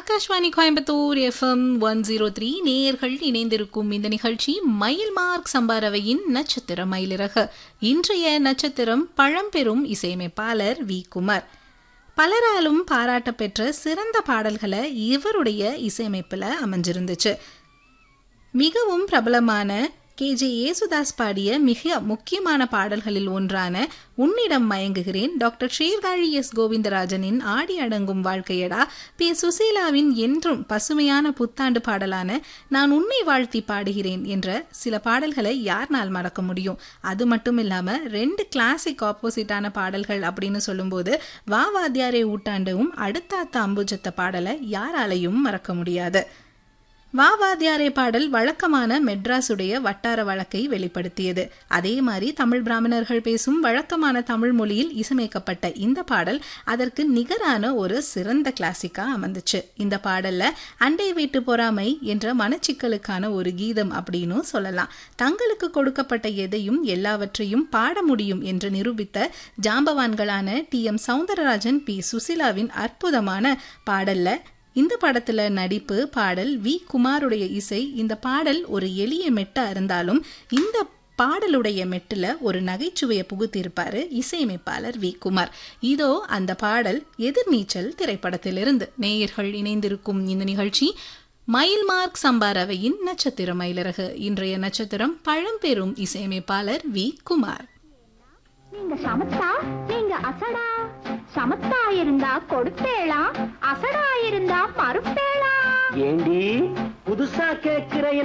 Akashvani Coimbatore FM one zero three நேயர்கள் இணைந்திருக்கும் இந்த நிகழ்ச்சி மயில் மார்க் சம்பாரவையின் நட்சத்திர மயிலிறகு இன்றைய நட்சத்திரம் பழம்பெரும் இசையமைப்பாளர் வி குமார் பலராலும் பாராட்டப்பெற்ற சிறந்த பாடல்களை இவருடைய இசையமைப்பில் அமைஞ்சிருந்துச்சு மிகவும் பிரபலமான கே ஜே ஏசுதாஸ் பாடிய மிக முக்கியமான பாடல்களில் ஒன்றான உன்னிடம் மயங்குகிறேன் டாக்டர் ஸ்ரீர்காழி எஸ் கோவிந்தராஜனின் ஆடி அடங்கும் வாழ்க்கையடா பி சுசீலாவின் என்றும் பசுமையான புத்தாண்டு பாடலான நான் உன்னை வாழ்த்தி பாடுகிறேன் என்ற சில பாடல்களை யார்னால் மறக்க முடியும் அது மட்டும் இல்லாம ரெண்டு கிளாசிக் ஆப்போசிட்டான பாடல்கள் அப்படின்னு சொல்லும்போது வா வாத்தியாரே ஊட்டாண்டவும் அடுத்தாத்த அம்புஜத்த பாடலை யாராலையும் மறக்க முடியாது வா வாத்தியாரே பாடல் வழக்கமான மெட்ராஸுடைய வட்டார வழக்கை வெளிப்படுத்தியது அதே மாதிரி தமிழ் பிராமணர்கள் பேசும் வழக்கமான தமிழ் மொழியில் இசையமைக்கப்பட்ட இந்த பாடல் அதற்கு நிகரான ஒரு சிறந்த கிளாசிக்கா அமைந்துச்சு இந்த பாடல்ல அண்டை வீட்டு பொறாமை என்ற மனச்சிக்கலுக்கான ஒரு கீதம் அப்படின்னு சொல்லலாம் தங்களுக்கு கொடுக்கப்பட்ட எதையும் எல்லாவற்றையும் பாட முடியும் என்று நிரூபித்த ஜாம்பவான்களான டி எம் சவுந்தரராஜன் பி சுசிலாவின் அற்புதமான பாடல்ல இந்த படத்துல நடிப்பு பாடல் வி குமாருடைய இசை இந்த பாடல் ஒரு எளிய மெட்டா இருந்தாலும் இந்த பாடலுடைய மெட்டுல ஒரு நகைச்சுவையை புகுத்திருப்பாரு இசையமைப்பாளர் வி குமார் இதோ அந்த பாடல் எதிர்நீச்சல் திரைப்படத்திலிருந்து நேயர்கள் இணைந்திருக்கும் இந்த நிகழ்ச்சி மயில் மார்க் சம்பாரவையின் நட்சத்திர மயிலரகு இன்றைய நட்சத்திரம் பழம்பெரும் இசையமைப்பாளர் வி குமார் நீங்க சமத்தா நீங்க அசடா சமத்தா இருந்தா கொடுப்பேளா அசடா இருந்தா மறுப்பேளா ஏண்டி புதுசா கேக்குற